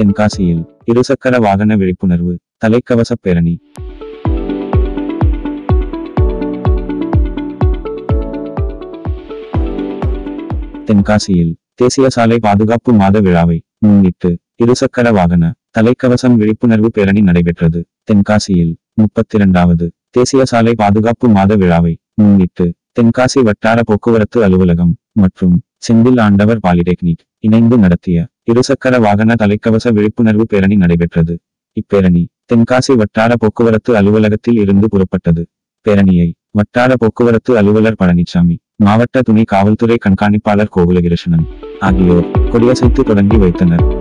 தென்காசியில் இருசக்கர வாகன விழிப்புணர்வு தலைக்கவச பேரணி தென்காசியில் தேசிய சாலை பாதுகாப்பு மாத விழாவை முன்னிட்டு இருசக்கர வாகன தலைக்கவசம் விழிப்புணர்வு பேரணி நடைபெற்றது தென்காசியில் முப்பத்தி இரண்டாவது தேசிய சாலை பாதுகாப்பு மாத விழாவை முன்னிட்டு தென்காசி வட்டார போக்குவரத்து அலுவலகம் மற்றும் செந்தில் ஆண்டவர் பாலிடெக்னிக் இணைந்து நடத்திய இருசக்கர வாகன தலைக்கவச விழிப்புணர்வு பேரணி நடைபெற்றது இப்பேரணி தென்காசி வட்டார போக்குவரத்து அலுவலகத்தில் இருந்து புறப்பட்டது பேரணியை வட்டார போக்குவரத்து அலுவலர் பழனிசாமி மாவட்ட துணை காவல்துறை கண்காணிப்பாளர் கோகுலகிருஷ்ணன் ஆகியோர் கொடியசைத்து தொடங்கி வைத்தனர்